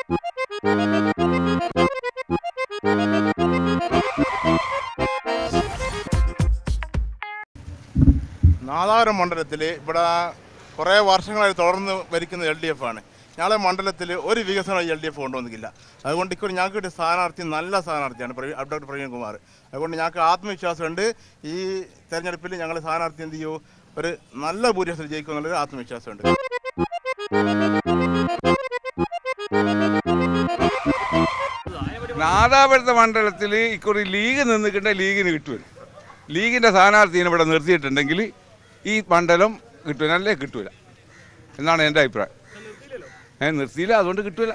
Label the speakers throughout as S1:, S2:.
S1: നാദാപുരം മണ്ഡലത്തിൽ ഇവിടെ കുറേ വർഷങ്ങളായി തുടർന്ന് ഭരിക്കുന്ന എൽ ഡി എഫ് ആണ് ഞങ്ങളെ മണ്ഡലത്തിൽ ഒരു വികസനം എൽ ഡി എഫ് കൊണ്ടുവന്നില്ല അതുകൊണ്ട് ഇപ്പോൾ ഞങ്ങൾക്ക് കിട്ടിയ സ്ഥാനാർത്ഥി നല്ല സ്ഥാനാർത്ഥിയാണ് പ്രവീൺ ഡോക്ടർ പ്രവീൺ കുമാർ അതുകൊണ്ട് ഞങ്ങൾക്ക് ആത്മവിശ്വാസമുണ്ട് ഈ തെരഞ്ഞെടുപ്പിൽ ഞങ്ങൾ സ്ഥാനാർത്ഥി എന്ത് ചെയ്യൂ ഒരു നല്ല ഭൂരിപക്ഷത്തിൽ ജയിക്കും എന്നുള്ളൊരു ആത്മവിശ്വാസമുണ്ട്
S2: നാദാപുരത്തെ മണ്ഡലത്തിൽ ഇക്കുറി ലീഗ് നിന്നിട്ട് ലീഗിന് കിട്ടുമല്ലോ ലീഗിൻ്റെ സ്ഥാനാർത്ഥിനെ ഇവിടെ നിർത്തിയിട്ടുണ്ടെങ്കിൽ ഈ മണ്ഡലം കിട്ടും അല്ലേ കിട്ടൂല എന്നാണ് എൻ്റെ അഭിപ്രായം ഏ നിർത്തിയില്ല അതുകൊണ്ട് കിട്ടൂല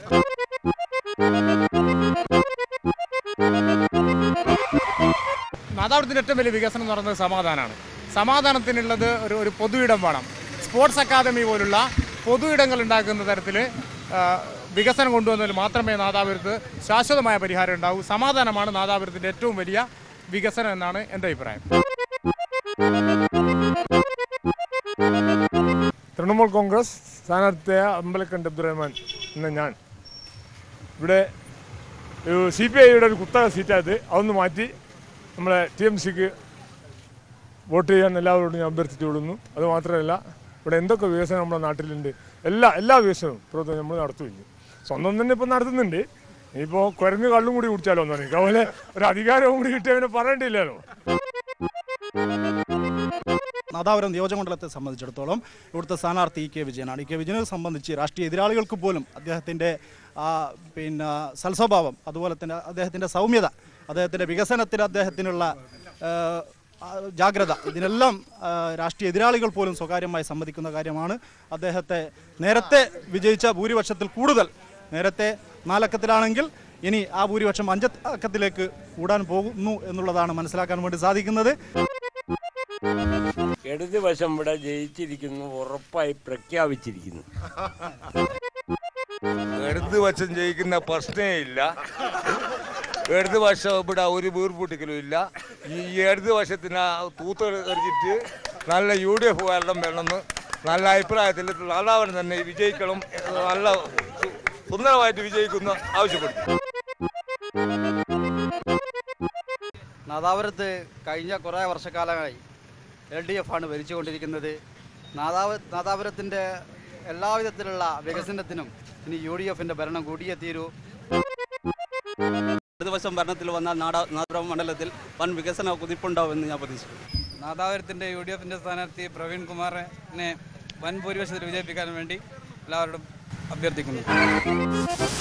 S3: നാദാപുരത്തിൻ്റെ ഏറ്റവും വലിയ വികസനം എന്ന് പറയുന്നത് സമാധാനമാണ് സമാധാനത്തിനുള്ളത് ഒരു ഒരു പൊതു ഇടം വേണം സ്പോർട്സ് അക്കാദമി പോലുള്ള പൊതു ഇടങ്ങൾ ഉണ്ടാക്കുന്ന തരത്തിൽ വികസനം കൊണ്ടുവന്നതിൽ മാത്രമേ നാദാപുരത്ത് ശാശ്വതമായ പരിഹാരം ഉണ്ടാവൂ സമാധാനമാണ് നാദാപുരത്തിൻ്റെ ഏറ്റവും വലിയ വികസനം എന്നാണ് എൻ്റെ അഭിപ്രായം
S4: തൃണമൂൽ കോൺഗ്രസ് സ്ഥാനാർത്ഥിയായ അമ്പലക്കണ്ട് അബ്ദുറഹ്മാൻ എന്ന ഞാൻ ഇവിടെ സി പി ഐയുടെ ഒരു കുത്തക സീറ്റായത് അതൊന്ന് മാറ്റി നമ്മളെ ടി എം സിക്ക് വോട്ട് ചെയ്യാൻ എല്ലാവരോടും ഞാൻ അഭ്യർത്ഥിച്ചുകൊള്ളുന്നു അത് മാത്രമല്ല ഇവിടെ എന്തൊക്കെ വികസനം നമ്മുടെ നാട്ടിലുണ്ട് എല്ലാ എല്ലാ വികസനവും പ്രവർത്തനം നമ്മൾ നടത്തുകയും സ്വന്തം തന്നെ ഇപ്പം നടത്തുന്നുണ്ട് ഇനിയിപ്പോൾ കുരങ്ങ് കള്ളും കൂടി കുടിച്ചാലോ എന്നാണ് എനിക്ക് അതുപോലെ ഒരു അധികാരവും കൂടി കിട്ടിയവനെ പറയേണ്ടിയില്ലല്ലോ
S5: നാദാപുരം നിയോജകമണ്ഡലത്തെ സംബന്ധിച്ചിടത്തോളം ഇവിടുത്തെ സ്ഥാനാർത്ഥി ഇ കെ വിജയനാണ് ഇ കെ വിജയനെ സംബന്ധിച്ച് രാഷ്ട്രീയ എതിരാളികൾക്ക് പോലും അദ്ദേഹത്തിൻ്റെ ആ പിന്നെ സൽസ്വഭാവം അതുപോലെ തന്നെ അദ്ദേഹത്തിൻ്റെ സൗമ്യത അദ്ദേഹത്തിൻ്റെ വികസനത്തിൽ അദ്ദേഹത്തിനുള്ള ആ, ആ, ജാഗ്രത ഇതിനെല്ലാം ആ, രാഷ്ട്രീയ എതിരാളികൾ പോലും സ്വകാര്യമായി സമ്മതിക്കുന്ന കാര്യമാണ് അദ്ദേഹത്തെ നേരത്തെ വിജയിച്ച ഭൂരിപക്ഷത്തിൽ കൂടുതൽ നേരത്തെ നാലക്കത്തിലാണെങ്കിൽ ഇനി ആ ഭൂരിപക്ഷം അഞ്ച അക്കത്തിലേക്ക് കൂടാൻ പോകുന്നു എന്നുള്ളതാണ് മനസ്സിലാക്കാൻ വേണ്ടി സാധിക്കുന്നത്
S6: ഇടതുവശം ഇവിടെ ജയിച്ചിരിക്കുന്നു ഉറപ്പായി പ്രഖ്യാപിച്ചിരിക്കുന്നു
S2: ഇടത് വശം ജയിക്കുന്ന പ്രശ്നമേ ഇല്ല ഇടത് വശം ഇവിടെ ഒരു വീർപൂട്ടിക്കലും ഇല്ല ഈ ഇടത് വശത്തിന് തൂത്ത് എറിഞ്ഞിട്ട് നല്ല യു ഡി എഫ് ഭരണം വേണമെന്ന് നല്ല അഭിപ്രായത്തിൽ നാലാവൻ തന്നെ വിജയിക്കണം നല്ല സു- സുന്ദരമായിട്ട് വിജയിക്കുന്ന ആവശ്യപ്പെടുന്നു
S7: നാദാപുരത്ത് കഴിഞ്ഞ കുറേ വർഷക്കാലമായി എൽ ഡി എഫ് ആണ് ഭരിച്ചുകൊണ്ടിരിക്കുന്നത് നാദാപ നാദാപുരത്തിൻ്റെ എല്ലാവിധത്തിലുള്ള വികസനത്തിനും ഇനി യു ഡി എഫിൻ്റെ ഭരണം കൂടിയേ തീരൂ
S8: ഇടതുവശം ഭരണത്തിൽ വന്നാൽ നാടാ നാദാപുരം മണ്ഡലത്തിൽ വൻ വികസന കുതിപ്പുണ്ടാവുമെന്ന് ഞാൻ പ്രതീക്ഷിക്കുന്നു
S7: നാദാപുരത്തിൻ്റെ യു ഡി എഫിൻ്റെ സ്ഥാനാർത്ഥി പ്രവീൺ കുമാറിനെ വൻ ഭൂരിപക്ഷത്തിൽ വിജയിപ്പിക്കാൻ വേണ്ടി എല്ലാവരോടും അഭ്യർത്ഥിക്കുന്നു